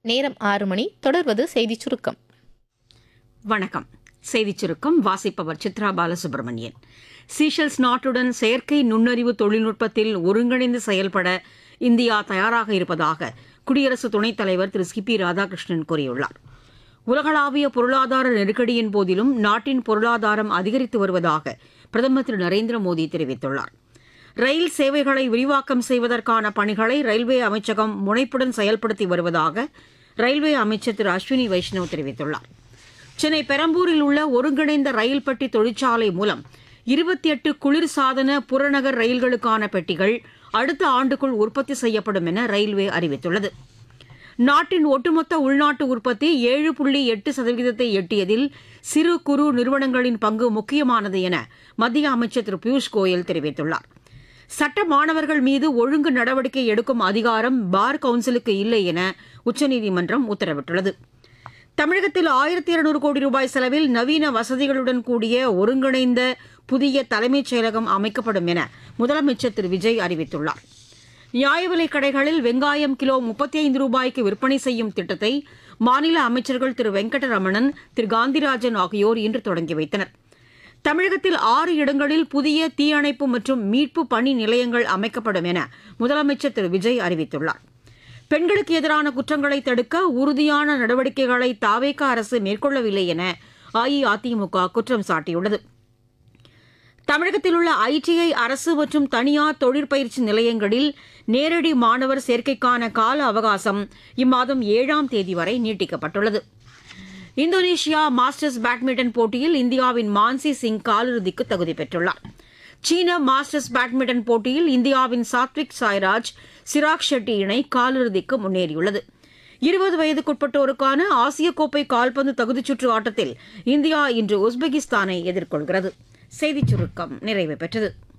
நேரம் ஆறு மணி தொடர்வது செய்திச் சுருக்கம் வணக்கம் செய்திச் சுருக்கம் வாசிப்பவர் சித்ரா பாலசுப்ரமணியன் சீஷல்ஸ் நாட்டுடன் செயற்கை நுண்ணறிவு தொழில்நுட்பத்தில் ஒருங்கிணைந்து செயல்பட இந்தியா தயாராக இருப்பதாக குடியரசு துணைத் தலைவர் திரு சி பி ராதாகிருஷ்ணன் கூறியுள்ளார் உலகளாவிய பொருளாதார நெருக்கடியின் போதிலும் நாட்டின் பொருளாதாரம் அதிகரித்து வருவதாக பிரதமர் திரு நரேந்திர மோடி தெரிவித்துள்ளார் ரயில் சேவைகளை விரிவாக்கம் செய்வதற்கான பணிகளை ரயில்வே அமைச்சகம் முனைப்புடன் செயல்படுத்தி வருவதாக ரயில்வே அமைச்சர் திரு அஸ்வினி வைஷ்ணவ் தெரிவித்துள்ளார் சென்னை பெரம்பூரில் உள்ள ஒருங்கிணைந்த ரயில் பெட்டி தொழிற்சாலை மூலம் இருபத்தி எட்டு குளிர்சாதன புறநகர் ரயில்களுக்கான பெட்டிகள் அடுத்த ஆண்டுக்குள் உற்பத்தி செய்யப்படும் என ரயில்வே அறிவித்துள்ளது நாட்டின் ஒட்டுமொத்த உள்நாட்டு உற்பத்தி ஏழு புள்ளி எட்டு சதவீதத்தை எட்டியதில் சிறு குறு நிறுவனங்களின் பங்கு முக்கியமானது என மத்திய அமைச்சர் திரு பியூஷ் கோயல் தெரிவித்துள்ளார் சட்ட மாணவர்கள் மீது ஒழுங்கு நடவடிக்கை எடுக்கும் அதிகாரம் பார் கவுன்சிலுக்கு இல்லை என உச்சநீதிமன்றம் உத்தரவிட்டுள்ளது தமிழகத்தில் ஆயிரத்தி இருநூறு கோடி ரூபாய் செலவில் நவீன வசதிகளுடன் கூடிய ஒருங்கிணைந்த புதிய தலைமைச் செயலகம் அமைக்கப்படும் என முதலமைச்சர் திரு விஜய் அறிவித்துள்ளார் நியாய விலைக் கடைகளில் வெங்காயம் கிலோ முப்பத்தி ஐந்து ரூபாய்க்கு விற்பனை செய்யும் திட்டத்தை மாநில அமைச்சர்கள் திரு வெங்கடரமணன் திரு காந்திராஜன் ஆகியோர் இன்று தொடங்கி வைத்தனர் தமிழகத்தில் ஆறு இடங்களில் புதிய தீயணைப்பு மற்றும் மீட்பு பணி நிலையங்கள் அமைக்கப்படும் என முதலமைச்சர் திரு விஜய் அறிவித்துள்ளார் பெண்களுக்கு எதிரான குற்றங்களை தடுக்க உறுதியான நடவடிக்கைகளை தாவேக அரசு மேற்கொள்ளவில்லை என அஇஅதிமுக குற்றம் சாட்டியுள்ளது தமிழகத்தில் உள்ள ஐடிஐ அரசு மற்றும் தனியார் தொழிற்பயிற்சி நிலையங்களில் நேரடி மாணவர் சேர்க்கைக்கான கால அவகாசம் இம்மாதம் ஏழாம் தேதி வரை நீட்டிக்கப்பட்டுள்ளது இந்தோனேஷியா மாஸ்டர்ஸ் பேட்மிண்டன் போட்டியில் இந்தியாவின் மான்சி சிங் காலிறுதிக்கு தகுதி பெற்றுள்ளார் சீன மாஸ்டர்ஸ் பேட்மிண்டன் போட்டியில் இந்தியாவின் சாத்விக் சாய்ராஜ் சிராக் ஷெட்டி இணை காலிறுதிக்கு முன்னேறியுள்ளது இருபது வயதுக்குட்பட்டோருக்கான ஆசிய கோப்பை கால்பந்து தகுதிச்சுற்று ஆட்டத்தில் இந்தியா இன்று உஸ்பெகிஸ்தானை எதிர்கொள்கிறது செய்திச் சுருக்கம் நிறைவு பெற்றது